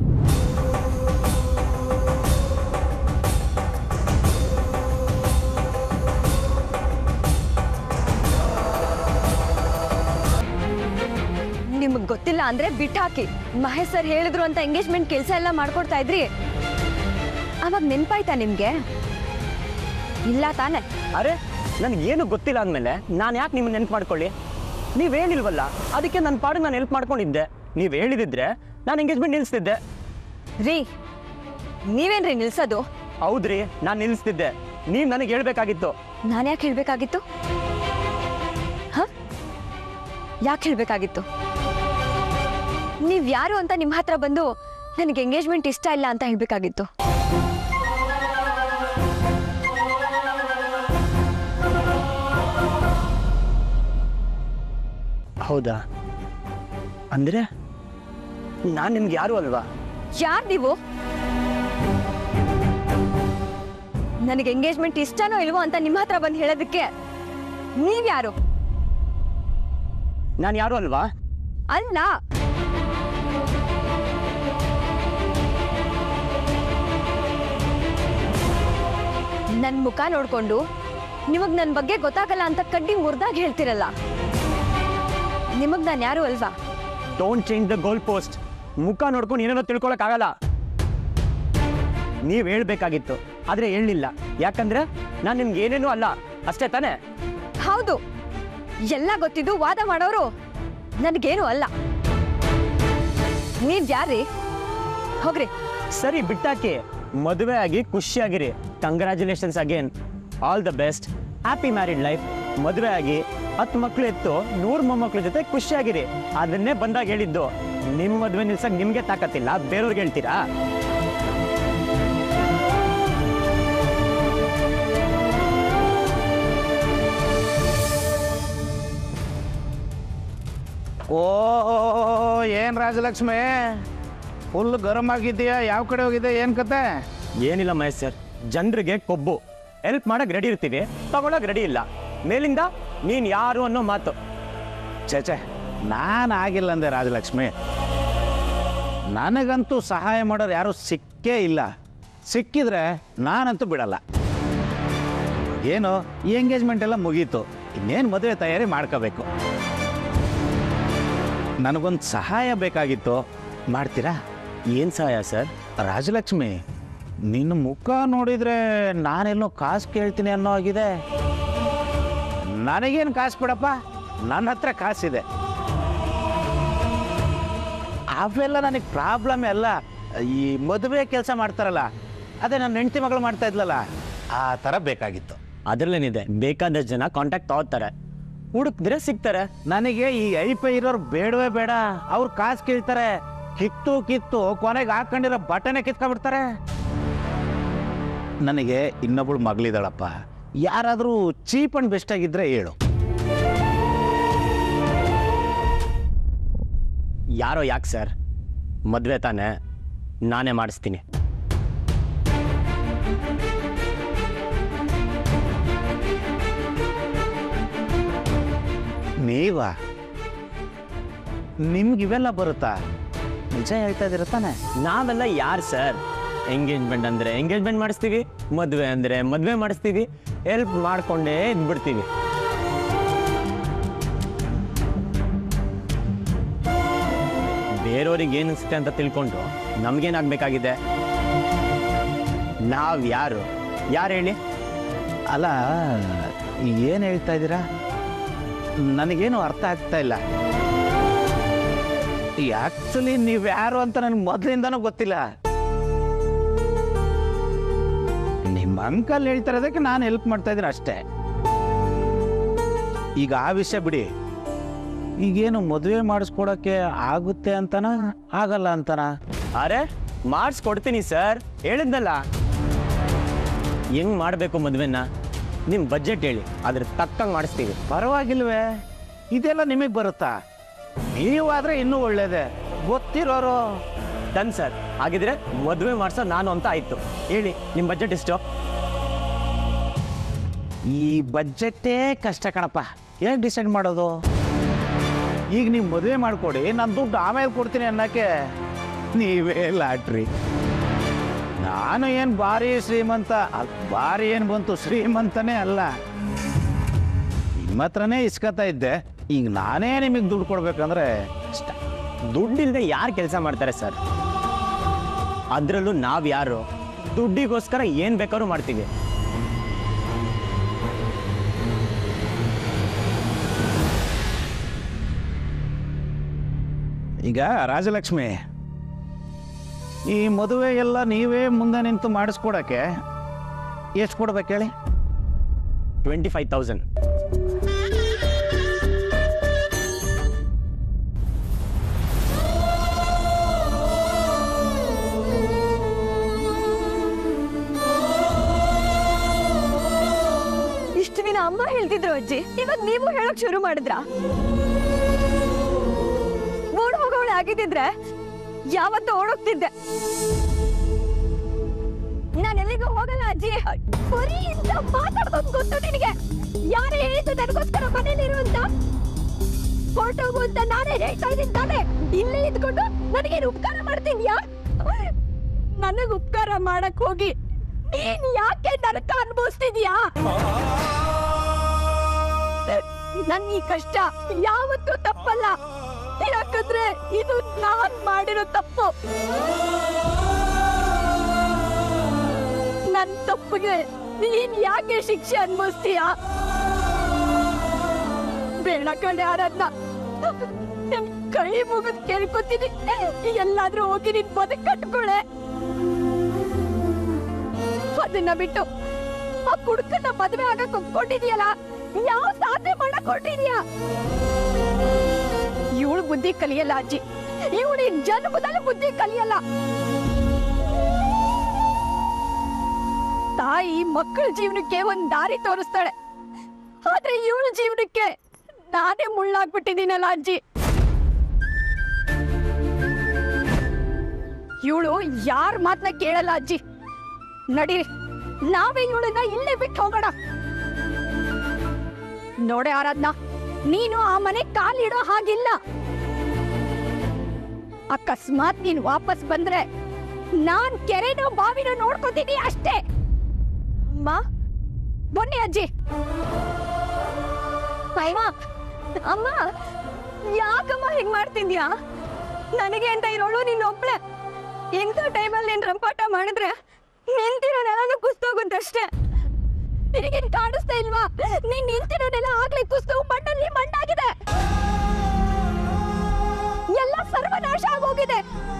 ನಿಮಗೆ ಗೊತ್ತಿಲ್ಲ ಅಂದ್ರೆ ಬಿಟ್ಟಾಕಿ ಮಹೇಶ್ ಸರ್ ಹೇಳಿದ್ರು ಅಂತ ಎಂಗೇಜ್ಮೆಂಟ್ ಕೆಲಸ ಎಲ್ಲ ಮಾಡ್ಕೊಡ್ತಾ ಇದ್ರಿ ಅವಾಗ ನೆನ್ಪಾಯ್ತಾ ನಿಮ್ಗೆ ಇಲ್ಲ ತಾನೆ ಅರೆ ನನಗೇನು ಗೊತ್ತಿಲ್ಲ ಅಂದಮೇಲೆ ನಾನು ಯಾಕೆ ನಿಮ್ಮನ್ನ ನೆನ್ಪು ಮಾಡ್ಕೊಳ್ಳಿ ನೀವು ಹೇಳಿಲ್ವಲ್ಲ ಅದಕ್ಕೆ ನನ್ನ ಪಾಡಿಗೆ ನಾನು ಹೆಲ್ಪ್ ಮಾಡ್ಕೊಂಡಿದ್ದೆ ನೀವು ಹೇಳಿದಿದ್ರೆ ನಾನು ಎಂಗೇಜ್ಮೆಂಟ್ ನಿಲ್ಲಿಸ್ತಿದ್ದೆ ರೀ ನೀವೇನ್ರಿ ನಿಲ್ಸೋದು ಹೌದ್ರಿ ನಾನು ನಿಲ್ಲಿಸ್ತಿದ್ದೆ ನೀವು ನನಗೆ ಹೇಳ್ಬೇಕಾಗಿತ್ತು ನಾನು ಯಾಕೆ ಹೇಳ್ಬೇಕಾಗಿತ್ತು ಹ ಯಾಕೆ ಹೇಳ್ಬೇಕಾಗಿತ್ತು ನೀವ್ ಯಾರು ಅಂತ ನಿಮ್ಮ ಹತ್ರ ಬಂದು ನನಗೆ ಎಂಗೇಜ್ಮೆಂಟ್ ಇಷ್ಟ ಇಲ್ಲ ಅಂತ ಹೇಳ್ಬೇಕಾಗಿತ್ತು ಹೌದಾ ಅಂದರೆ ನಾನು ನಿಮ್ಗೆ ಯಾರು ಅಲ್ವಾ ಯಾರು ನೀವು ನನಗೆ ಎಂಗೇಜ್ಮೆಂಟ್ ಇಷ್ಟನೋ ಇಲ್ವೋ ಅಂತ ನಿಮ್ಮ ಹತ್ರ ಬಂದು ಹೇಳೋದಕ್ಕೆ ನೀವ್ಯಾರು ನಾನು ಯಾರು ಅಲ್ವಾ ಅಲ್ಲ ನನ್ ಮುಖ ನೋಡ್ಕೊಂಡು ನಿಮಗ್ ನನ್ ಬಗ್ಗೆ ಗೊತ್ತಾಗಲ್ಲ ಅಂತ ಕಡ್ಡಿ ಮುರ್ದಾಗ ಹೇಳ್ತಿರಲ್ಲ ನಿಮಗ್ ನಾನು ಯಾರು ಅಲ್ವಾ don't change the goal post ಮುಖ ನೋಡ್ಕೊಂಡು ಏನೇನೋ ತಿಳ್ಕೊಳಕ್ಕಾಗಲ್ಲ ನೀವು ಹೇಳ್ಬೇಕಾಗಿತ್ತು ಆದರೆ ಹೇಳಲಿಲ್ಲ ಯಾಕಂದ್ರೆ ನಾನು ನಿಮ್ಗೆ ಏನೇನೂ ಅಲ್ಲ ಅಷ್ಟೇ ತಾನೇ ಹೌದು ಎಲ್ಲ ಗೊತ್ತಿದ್ದು ವಾದ ಮಾಡೋರು ನನಗೇನು ಅಲ್ಲ ನೀವ್ ಯಾರ್ರಿ ಹೋಗ್ರಿ ಸರಿ ಬಿಟ್ಟಾಕಿ ಮದುವೆ ಆಗಿ ಖುಷಿಯಾಗಿರಿ congratulations again all the best happy married life ಮದುವೆ ಆಗಿ ಹತ್ತು ಮಕ್ಳು ಎತ್ತು ನೂರು ಮೊಮ್ಮಕ್ಳ ಜೊತೆ ಖುಷಿಯಾಗಿರಿ ಅದನ್ನೇ ಬಂದಾಗ ಹೇಳಿದ್ದು ನಿಮ್ಮ ಮದುವೆ ನಿಲ್ಸಕ್ ನಿಮ್ಗೆ ತಾಕತ್ತಿಲ್ಲ ಬೇರೆಯವ್ರಿಗೆ ಹೇಳ್ತೀರಾ ಓ ಏನ್ ರಾಜಲಕ್ಷ್ಮಿ ಫುಲ್ ಗರಂ ಆಗಿದ್ದೀಯಾ ಯಾವ ಕಡೆ ಹೋಗಿದೆ ಏನ್ ಕತೆ ಏನಿಲ್ಲ ಮಹೇಶ್ ಸರ್ ಜನರಿಗೆ ಕೊಬ್ಬು ಹೆಲ್ಪ್ ಮಾಡಕ್ ರೆಡಿ ಇರ್ತೀವಿ ತಗೊಳಕ್ ರೆಡಿ ಇಲ್ಲ ಮೇಲಿಂದ ನೀನ್ ಯಾರು ಅನ್ನೋ ಮಾತು ಚೇಚೆ ನಾನು ಆಗಿಲ್ಲ ಅಂದೆ ರಾಜಲಕ್ಷ್ಮಿ ನನಗಂತೂ ಸಹಾಯ ಮಾಡೋರು ಯಾರು ಸಿಕ್ಕೇ ಇಲ್ಲ ಸಿಕ್ಕಿದ್ರೆ ನಾನಂತೂ ಬಿಡಲ್ಲ ಏನು ಈ ಎಂಗೇಜ್ಮೆಂಟ್ ಎಲ್ಲ ಮುಗೀತು ಇನ್ನೇನು ಮದುವೆ ತಯಾರಿ ಮಾಡ್ಕೋಬೇಕು ನನಗೊಂದು ಸಹಾಯ ಬೇಕಾಗಿತ್ತು ಮಾಡ್ತೀರಾ ಏನ್ ಸಹಾಯ ಸರ್ ರಾಜಲಕ್ಷ್ಮಿ ನಿನ್ನ ಮುಖ ನೋಡಿದ್ರೆ ನಾನೆಲ್ಲೋ ಕಾಸು ಕೇಳ್ತೀನಿ ಅನ್ನೋ ಆಗಿದೆ ನನಗೇನು ಕಾಸು ಬಿಡಪ್ಪ ನನ್ನ ಹತ್ರ ಕಾಸಿದೆ ಅವೆಲ್ಲ ನನಗೆ ಪ್ರಾಬ್ಲಮ್ ಅಲ್ಲ ಈ ಮದುವೆ ಕೆಲಸ ಮಾಡ್ತಾರಲ್ಲ ಅದೇ ನನ್ನ ಹೆಂಡತಿ ಮಗಳು ಮಾಡ್ತಾ ಇದ್ಲಲ್ಲ ಆ ಥರ ಬೇಕಾಗಿತ್ತು ಅದ್ರಲ್ಲೇನಿದೆ ಬೇಕಾದಷ್ಟು ಜನ ಕಾಂಟ್ಯಾಕ್ಟ್ ತಗೋತಾರೆ ಹುಡುಕಿದ್ರೆ ಸಿಗ್ತಾರೆ ನನಗೆ ಈ ಐ ಪೈ ಇರೋರು ಬೇಡವೇ ಬೇಡ ಅವ್ರು ಕಾಸು ಕೇಳ್ತಾರೆ ಕಿತ್ತು ಕಿತ್ತು ಕೊನೆಗೆ ಹಾಕೊಂಡಿರೋ ಬಟನೆ ಕಿತ್ಕೊಂಡ್ಬಿಡ್ತಾರೆ ನನಗೆ ಇನ್ನೊಬ್ಳು ಮಗಳಿದಾಳಪ್ಪ ಯಾರಾದರೂ ಚೀಪ್ ಅಂಡ್ ಬೆಸ್ಟ್ ಆಗಿದ್ರೆ ಹೇಳು ಯಾರೋ ಯಾಕೆ ಸರ್ ಮದುವೆ ತಾನೆ ನಾನೇ ಮಾಡಿಸ್ತೀನಿ ನೀವಾ ನಿಮ್ಗೆ ಇವೆಲ್ಲ ಬರುತ್ತಾ ನಿಜ ಹೇಳ್ತಾ ಇದ್ದೀರ ತಾನೆ ನಾವೆಲ್ಲ ಯಾರು ಸರ್ ಎಂಗೇಜ್ಮೆಂಟ್ ಅಂದ್ರೆ ಎಂಗೇಜ್ಮೆಂಟ್ ಮಾಡಿಸ್ತೀವಿ ಮದುವೆ ಅಂದ್ರೆ ಮದುವೆ ಮಾಡಿಸ್ತೀವಿ ಹೆಲ್ಪ್ ಮಾಡ್ಕೊಂಡೇ ಇದ್ಬಿಡ್ತೀವಿ ಬೇರೆಯವ್ರಿಗೆ ಏನು ಅನಿಸುತ್ತೆ ಅಂತ ತಿಳ್ಕೊಂಡು ನಮ್ಗೇನಾಗಬೇಕಾಗಿದೆ ನಾವು ಯಾರು ಯಾರು ಹೇಳಿ ಅಲ್ಲ ಏನು ಹೇಳ್ತಾ ಇದ್ದೀರಾ ನನಗೇನು ಅರ್ಥ ಆಗ್ತಾ ಇಲ್ಲ ಆಕ್ಚುಲಿ ನೀವು ಯಾರು ಅಂತ ನನಗೆ ಮೊದಲಿಂದನೂ ಗೊತ್ತಿಲ್ಲ ನಿಮ್ಮ ಅಂಕಲ್ ಹೇಳ್ತಾ ಇರೋದಕ್ಕೆ ನಾನು ಹೆಲ್ಪ್ ಮಾಡ್ತಾ ಇದ್ದೀನಿ ಅಷ್ಟೇ ಈಗ ಆ ವಿಷಯ ಬಿಡಿ ಈಗೇನು ಮದುವೆ ಮಾಡಿಸ್ಕೊಡಕ್ಕೆ ಆಗುತ್ತೆ ಅಂತನ ಆಗಲ್ಲ ಅಂತನ ಅರೆ ಮಾಡಿಸ್ಕೊಡ್ತೀನಿ ಸರ್ ಹೇಳಿದ್ನಲ್ಲ ಹೆಂಗ್ ಮಾಡಬೇಕು ಮದುವೆನ ನಿಮ್ಮ ಬಜೆಟ್ ಹೇಳಿ ಅದ್ರ ತಕ್ಕಂಗೆ ಮಾಡಿಸ್ತೀವಿ ಪರವಾಗಿಲ್ವೇ ಇದೆಲ್ಲ ನಿಮಗೆ ಬರುತ್ತಾ ನೀವಾದ್ರೆ ಇನ್ನೂ ಒಳ್ಳೇದೆ ಗೊತ್ತಿರೋರು ಡನ್ ಸರ್ ಹಾಗಿದ್ರೆ ಮದುವೆ ಮಾಡ್ಸೋ ನಾನು ಅಂತ ಆಯ್ತು ಹೇಳಿ ನಿಮ್ಮ ಬಜೆಟ್ ಎಷ್ಟು ಈ ಬಜೆಟ್ಟೇ ಕಷ್ಟ ಕಣಪ್ಪ ಹೇಗೆ ಡಿಸೈಡ್ ಮಾಡೋದು ಈಗ ನೀವು ಮದುವೆ ಮಾಡಿಕೊಡಿ ನಾನು ದುಡ್ಡು ಆಮೇಲೆ ಕೊಡ್ತೀನಿ ಅನ್ನೋಕ್ಕೆ ನೀವೇ ಲಾಟ್ರಿ ನಾನು ಏನು ಭಾರಿ ಶ್ರೀಮಂತ ಅದ್ ಭಾರಿ ಏನು ಬಂತು ಶ್ರೀಮಂತನೇ ಅಲ್ಲ ನಿಮ್ಮ ಹತ್ರನೇ ಇಸ್ಕೊತಾ ಇದ್ದೆ ಈಗ ನಾನೇ ನಿಮಗೆ ದುಡ್ಡು ಕೊಡ್ಬೇಕಂದ್ರೆ ಕಷ್ಟ ದುಡ್ಡಿಲ್ದೆ ಯಾರು ಕೆಲಸ ಮಾಡ್ತಾರೆ ಸರ್ ಅದರಲ್ಲೂ ನಾವು ಯಾರು ದುಡ್ಡಿಗೋಸ್ಕರ ಏನು ಬೇಕಾದ್ರೂ ಮಾಡ್ತೀವಿ ಈಗ ರಾಜಲಕ್ಷ್ಮಿ ಈ ಮದುವೆ ಎಲ್ಲ ನೀವೇ ಮುಂದೆ ನಿಂತು ಮಾಡಿಸ್ಕೊಡಕ್ಕೆ ಎಷ್ಟು ಕೊಡ್ಬೇಕು ಹೇಳಿ ಟ್ವೆಂಟಿ ಫೈವ್ ತೌಸಂಡ್ ಇಷ್ಟು ದಿನ ಅಮ್ಮ ಹೇಳ್ತಿದ್ರು ಅಜ್ಜಿ ಇವಾಗ ನೀವು ಹೇಳಕ್ ಶುರು ಮಾಡಿದ್ರ ಓಡ್ ಹೋಗೋಳು ಆಗಿದ್ದಿದ್ರೆ ಯಾವತ್ತೂ ಓಡೋಗ್ತಿದ್ದೆ ನಾನು ಎಲ್ಲಿಗೂ ಹೋಗಲ್ಲ ಅಜ್ಜಿ ಬರೀ ಇಂತ ಮಾತಾಡ್ಕೊಂಡು ಗೊತ್ತು ನಿನಗೆ ಯಾರೇ ಹೇಳಿದ್ದು ನನಗೋಸ್ಕರ ಮನೇಲಿರು ಅಂತ ಹೊರಟೋಗು ಅಂತ ನಾನೇ ಹೇಳ್ತಾ ಇದ್ದೀನಿ ತಾನೇ ಇಲ್ಲೇ ಇದ್ಕೊಂಡು ನನಗೇನು ಉಪಕಾರ ಮಾಡ್ತಿದ್ಯಾ ನನಗ್ ಉಪಕಾರ ಮಾಡಕ್ ಹೋಗಿ ನೀನ್ ಯಾಕೆ ನರಕ ಅನ್ಭವಿಸ್ತಿದ್ಯಾ ನನ್ ಈ ಕಷ್ಟ ಯಾವತ್ತೂ ತಪ್ಪಲ್ಲ ಯಾಕಂದ್ರೆ ಇದು ನಾನ್ ಮಾಡಿರೋ ತಪ್ಪು ನನ್ ತಪ್ಪಿಗೆ ನೀನ್ ಯಾಕೆ ಶಿಕ್ಷೆ ಅನ್ಭವಿಸ್ತೀಯ ಬೇಡ ಕಣೆ ಆರಾಧ್ನ ನಿಮ್ ಕೈ ಮುಗಿದ್ ಕೇಳ್ಕೊತೀನಿ ಎಲ್ಲಾದ್ರೂ ಹೋಗಿ ನಿನ್ ಬದುಕ್ ಕಟ್ಕೊಳೆ ಅದನ್ನ ಬಿಟ್ಟು ಆ ಕುಡುಕನ್ನ ಮದ್ವೆ ಆಗಕ್ ಒಪ್ಕೊಂಡಿದ್ಯಲ್ಲ ಯಾವ ಸಾಧನೆ ಮಾಡಕ್ ಹೊರಟಿದ್ಯಾ ಇವಳು ಬುದ್ಧಿ ಕಲಿಯಲ್ಲ ಅಜ್ಜಿ ಇವಳು ಈ ಜನ್ಮದಲ್ಲಿ ಬುದ್ಧಿ ಕಲಿಯಲ್ಲ ತಾಯಿ ಮಕ್ಕಳ ಜೀವನಕ್ಕೆ ಒಂದ್ ದಾರಿ ತೋರಿಸ್ತಾಳೆ ಆದ್ರೆ ಇವಳ ಜೀವನಕ್ಕೆ ನಾನೇ ಮುಳ್ಳಾಗ್ಬಿಟ್ಟಿದ್ದೀನಲ್ಲ ಅಜ್ಜಿ ಇವಳು ಯಾರ ಮಾತನ್ನ ಕೇಳಲ್ಲ ಅಜ್ಜಿ ನಡೀರಿ ನಾವೇ ಇವಳನ್ನ ಇಲ್ಲೇ ಬಿಟ್ಟು ಹೋಗೋಣ ನೋಡೆ ಆರಾಧ್ನ ನೀನು ಆ ಮನೆ ಕಾಲಿಡೋ ಹಾಗಿಲ್ಲ ಅಕಸ್ಮಾತ್ ನೀನ್ ವಾಪಸ್ ಬಂದ್ರೆ ನಾನ್ ಕೆರೆನೋ ಬಾವಿನೋ ನೋಡ್ಕೋತೀನಿ ಅಷ್ಟೇ ಅಮ್ಮ ಬನ್ನಿ ಅಜ್ಜಿ ಅಮ್ಮ ಅಮ್ಮ ಯಾಕಮ್ಮ ಹಿಂಗ್ ಮಾಡ್ತಿದ್ಯಾ ನನಗೆ ಅಂತ ಇರೋಳು ನೀನ್ ಒಬ್ಳೆ ಎಂತ ಟೈಮಲ್ಲಿ ನೀನ್ ರಂಪಾಟ ಮಾಡಿದ್ರೆ ನಿಂತಿರೋ ನೆಲನು ಕುಸ್ತೋಗುತ್ತಷ್ಟೇ ನಿನಗೇನ್ ಕಾಣಿಸ್ತಾ ಇಲ್ವಾ ನೀನ್ ನಿಂತಿರೋ ನೆಲ ಆಗ್ಲೇ ಕುಸ್ತು ಮಣ್ಣಲ್ಲಿ ಮಣ್ಣಾಗಿದೆ ಎಲ್ಲ ಸರ್ವನಾಶ ಆಗೋಗಿದೆ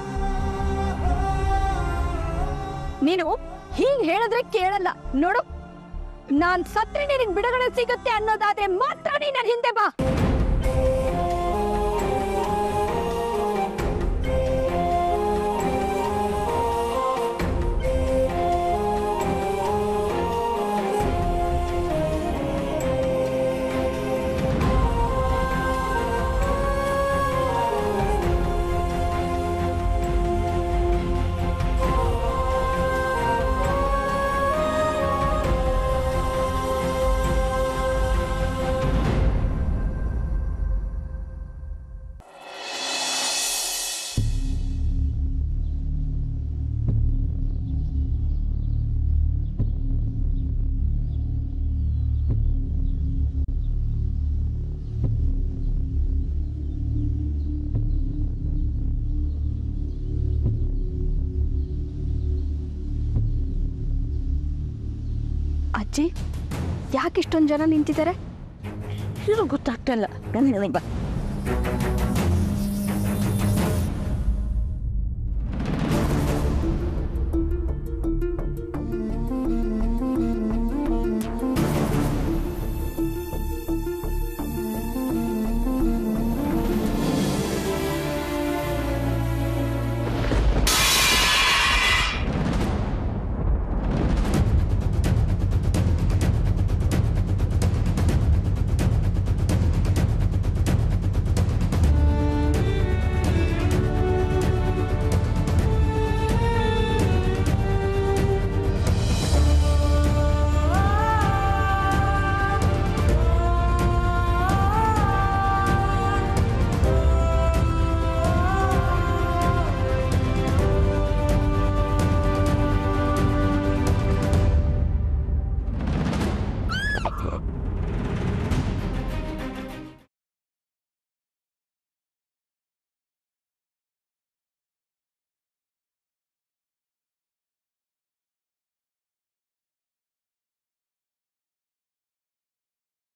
ನೀನು ಹೀಗ್ ಹೇಳಿದ್ರೆ ಕೇಳಲ್ಲ ನೋಡು ನಾನ್ ಸತ್ರೆ ನಿನಗ್ ಬಿಡುಗಡೆ ಸಿಗುತ್ತೆ ಅನ್ನೋದಾದ್ರೆ ಮಾತ್ರ ನೀನ್ ನನ್ ಹಿಂದೆ ಬಾ ಅಜ್ಜಿ ಯಾಕೆ ಇಷ್ಟೊಂದು ಜನ ನಿಂತಿದ್ದಾರೆ ಇದು ಗೊತ್ತಾಗ್ತಾ ಇಲ್ಲ ಬಾ